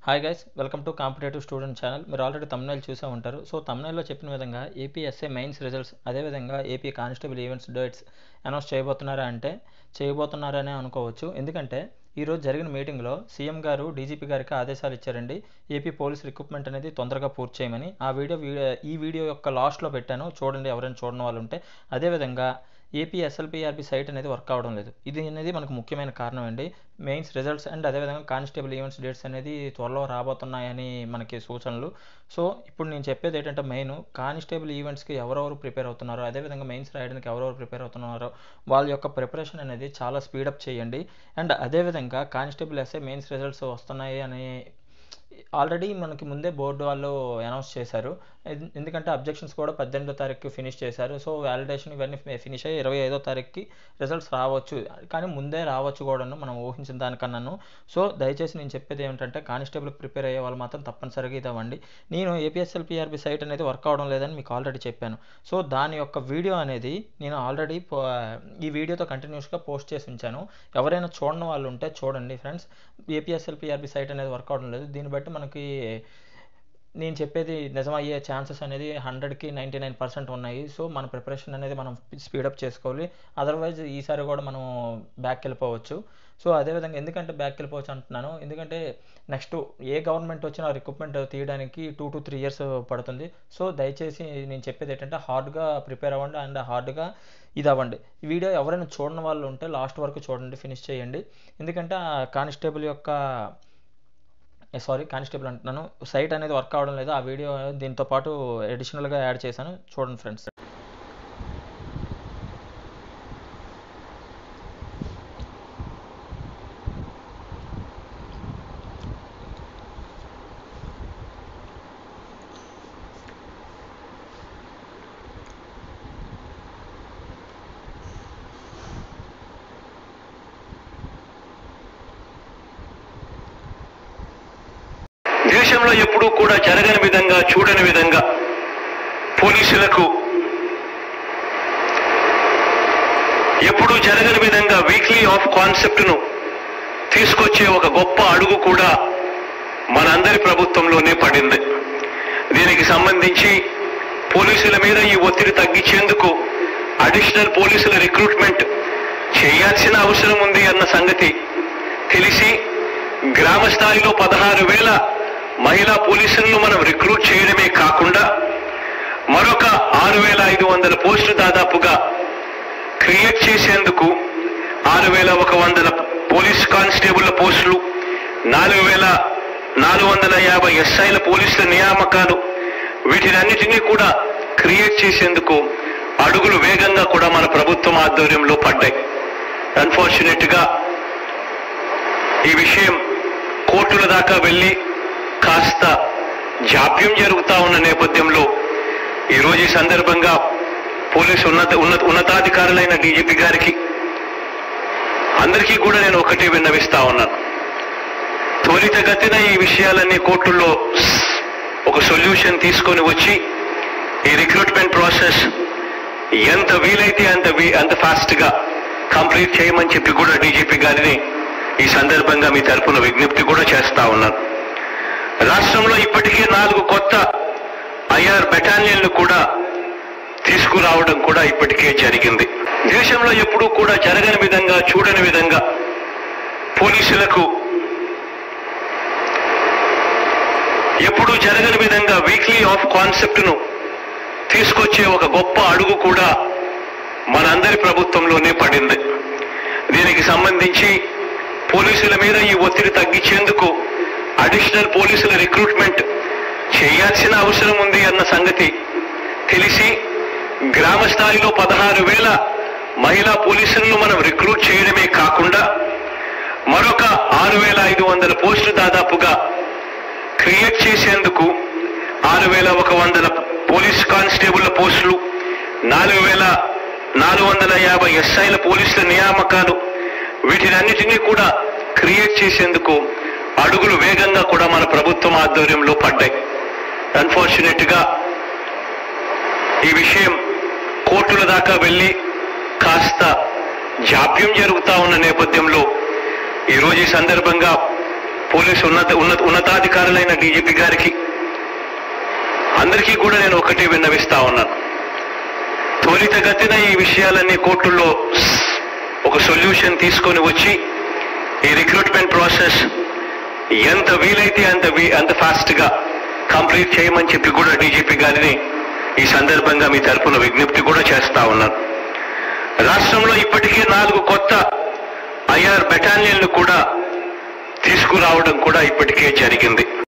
hi guys welcome to competitive student channel మీరు already thumbnail చూసే ఉంటారు సో తమ్నైల్లో చెప్పిన విధంగా ఏపీఎస్ఏ మెయిన్స్ రిజల్ట్స్ అదేవిధంగా AP constable events dates announce చేయబోతున్నారా అంటే చేయబోతున్నారనే అనుకోవచ్చు ఎందుకంటే ఈరోజు జరిగిన మీటింగ్లో సీఎం గారు డీజీపీ గారికి ఆదేశాలు ఇచ్చారండి ఏపీ పోలీస్ రిక్రూట్మెంట్ అనేది తొందరగా పూర్తి చేయమని ఆ వీడియో వీ- ఈ వీడియో యొక్క లాస్ట్లో పెట్టాను చూడండి ఎవరైనా చూడని వాళ్ళు ఉంటే అదేవిధంగా ఏపీ ఎస్ఎల్పిఆర్బి సైట్ అనేది వర్క్ అవడం లేదు ఇది అనేది మనకు ముఖ్యమైన కారణం అండి మెయిన్స్ రిజల్ట్స్ అండ్ అదేవిధంగా కానిస్టేబుల్ ఈవెంట్స్ డేట్స్ అనేది త్వరలో రాబోతున్నాయని మనకి సూచనలు సో ఇప్పుడు నేను చెప్పేది ఏంటంటే మెయిన్ కానిస్టేబుల్ ఈవెంట్స్కి ఎవరెవరు ప్రిపేర్ అవుతున్నారో అదేవిధంగా మెయిన్స్ రాయడానికి ఎవరెవరు ప్రిపేర్ అవుతున్నారో వాళ్ళ యొక్క ప్రిపరేషన్ అనేది చాలా స్పీడప్ చేయండి అండ్ అదేవిధంగా కానిస్టేబుల్ ఎస్ఏ మెయిన్స్ రిజల్ట్స్ వస్తున్నాయి అని ఆల్రెడీ మనకి ముందే బోర్డు వాళ్ళు అనౌన్స్ చేశారు ఎన్- ఎందుకంటే అబ్జెక్షన్స్ కూడా పద్దెనిమిదో తారీఖు ఫినిష్ చేశారు సో వ్యాలిడేషన్ ఇవన్నీ ఫినిష్ అయ్యి ఇరవై ఐదో తారీఖుకి రిజల్ట్స్ రావచ్చు కానీ ముందే రావచ్చు కూడాను మనం ఊహించిన దానికన్నాను సో దయచేసి నేను చెప్పేది ఏమిటంటే కానిస్టేబుల్ ప్రిపేర్ అయ్యే వాళ్ళు మాత్రం తప్పనిసరిగా ఇది అవ్వండి నేను ఏపీఎస్ఎల్పిఆర్బి సైట్ అనేది వర్క్ అవడం లేదని మీకు ఆల్రెడీ చెప్పాను సో దాని యొక్క వీడియో అనేది నేను ఆల్రెడీ ఈ వీడియోతో కంటిన్యూస్గా పోస్ట్ చేసి ఉంచాను ఎవరైనా చూడని వాళ్ళు ఉంటే చూడండి ఫ్రెండ్స్ ఏపీఎస్ఎల్పిఆర్బి సైట్ అనేది వర్క్ అవడం లేదు దీన్ని బట్టి మనకి నేను చెప్పేది నిజమయ్యే ఛాన్సెస్ అనేది హండ్రెడ్కి నైంటీ నైన్ పర్సెంట్ ఉన్నాయి సో మన ప్రిపరేషన్ అనేది మనం స్పీడప్ చేసుకోవాలి అదర్వైజ్ ఈసారి కూడా మనం బ్యాక్ వెళ్ళిపోవచ్చు సో అదేవిధంగా ఎందుకంటే బ్యాక్ వెళ్ళిపోవచ్చు అంటున్నాను ఎందుకంటే నెక్స్ట్ ఏ గవర్నమెంట్ వచ్చినా రిక్రూట్మెంట్ తీయడానికి టూ టు త్రీ ఇయర్స్ పడుతుంది సో దయచేసి నేను చెప్పేది ఏంటంటే హార్డ్గా ప్రిపేర్ అవ్వండి అండ్ హార్డ్గా ఇది అవ్వండి ఈ వీడియో ఎవరైనా చూడని వాళ్ళు ఉంటే లాస్ట్ వరకు చూడండి ఫినిష్ చేయండి ఎందుకంటే ఆ కానిస్టేబుల్ యొక్క సారీ కానిస్టేబుల్ అంటున్నాను సైట్ అనేది వర్క్ అవడం లేదు ఆ వీడియో దీంతో పాటు అడిషనల్గా యాడ్ చేశాను చూడండి ఫ్రెండ్స్ దేశంలో ఎప్పుడూ కూడా జరగని విధంగా చూడని విధంగా పోలీసులకు ఎప్పుడూ జరగని విధంగా వీక్లీ ఆఫ్ కాన్సెప్ట్ ను తీసుకొచ్చే ఒక గొప్ప అడుగు కూడా మనందరి ప్రభుత్వంలోనే పడింది దీనికి సంబంధించి పోలీసుల మీద ఈ ఒత్తిడి తగ్గించేందుకు అడిషనల్ పోలీసుల రిక్రూట్మెంట్ చేయాల్సిన అవసరం ఉంది అన్న సంగతి తెలిసి గ్రామ స్థాయిలో పదహారు వేల మహిళా పోలీసులను మనం రిక్రూట్ చేయడమే కాకుండా మరొక ఆరు వేల ఐదు వందల పోస్టులు దాదాపుగా క్రియేట్ చేసేందుకు ఆరు వేల ఒక వందల పోలీస్ కానిస్టేబుల్ల పోస్టులు నాలుగు వేల నాలుగు వందల యాభై ఎస్ఐల పోలీసుల నియామకాలు వీటినన్నిటినీ కూడా క్రియేట్ చేసేందుకు అడుగులు వేగంగా కూడా మన ప్రభుత్వం ఆధ్వర్యంలో పడ్డాయి అన్ఫార్చునేట్ గా ఈ విషయం కోర్టుల దాకా వెళ్ళి కాస్త జాప్యం జరుగుతా ఉన్న నేపథ్యంలో ఈరోజు ఈ సందర్భంగా పోలీసు ఉన్నత ఉన్నత ఉన్నతాధికారులైన డీజీపీ గారికి అందరికీ కూడా నేను ఒకటే విన్నవిస్తా ఉన్నాను త్వరితగతిన ఈ విషయాలన్నీ కోర్టుల్లో ఒక సొల్యూషన్ తీసుకొని వచ్చి ఈ రిక్రూట్మెంట్ ప్రాసెస్ ఎంత వీలైతే అంత వీ- అంత ఫాస్ట్ గా కంప్లీట్ చేయమని చెప్పి కూడా డీజీపీ గారిని ఈ సందర్భంగా మీ తరపున విజ్ఞప్తి కూడా చేస్తా ఉన్నాను రాష్ట్రంలో ఇప్పటికే నాలుగు కొత్త ఐఆర్ బెటాలియన్లు కూడా తీసుకురావడం కూడా ఇప్పటికే జరిగింది దేశంలో ఎప్పుడూ కూడా జరగని విధంగా చూడని విధంగా పోలీసులకు ఎప్పుడూ జరగని విధంగా వీక్లీ ఆఫ్ కాన్సెప్ట్ ను తీసుకొచ్చే ఒక గొప్ప అడుగు కూడా మనందరి ప్రభుత్వంలోనే పడింది దీనికి సంబంధించి పోలీసుల మీద ఈ ఒత్తిడి తగ్గించేందుకు అడిషనల్ పోలీసుల రిక్రూట్మెంట్ చేయాల్సిన అవసరం ఉంది అన్న సంగతి తెలిసి గ్రామ స్థాయిలో పదహారు వేల మహిళా పోలీసులను మనం రిక్రూట్ చేయడమే కాకుండా మరొక ఆరు వేల ఐదు వందల పోస్టులు దాదాపుగా క్రియేట్ చేసేందుకు ఆరు వేల ఒక వందల పోలీస్ కానిస్టేబుల్ల పోస్టులు నాలుగు వేల నాలుగు వందల యాభై ఎస్ఐల పోలీసుల నియామకాలు వీటినన్నిటినీ కూడా క్రియేట్ చేసేందుకు అడుగులు వేగంగా కూడా మన ప్రభుత్వం ఆధ్వర్యంలో పడ్డాయి అన్ఫార్చునేట్ గా ఈ విషయం కోర్టుల దాకా వెళ్ళి కాస్త జాప్యం జరుగుతా ఉన్న నేపథ్యంలో ఈరోజు ఈ సందర్భంగా పోలీసు ఉన్నత ఉన్నత ఉన్నతాధికారులైన డీజీపీ గారికి అందరికీ కూడా నేను ఒకటే విన్నవిస్తా ఉన్నాను త్వరితగతిన ఈ విషయాలన్నీ కోర్టుల్లో ఒక సొల్యూషన్ తీసుకొని వచ్చి ఈ రిక్రూట్మెంట్ ప్రాసెస్ ఎంత వీలైతే అంత వీ- అంత ఫాస్ట్ గా కంప్లీట్ చేయమని చెప్పి కూడా డీజీపీ గారిని ఈ సందర్భంగా మీ తరపున విజ్ఞప్తి కూడా చేస్తా ఉన్నాను రాష్ట్రంలో ఇప్పటికే నాలుగు కొత్త ఐఆర్ బెటాలియన్లు కూడా తీసుకురావడం కూడా ఇప్పటికే జరిగింది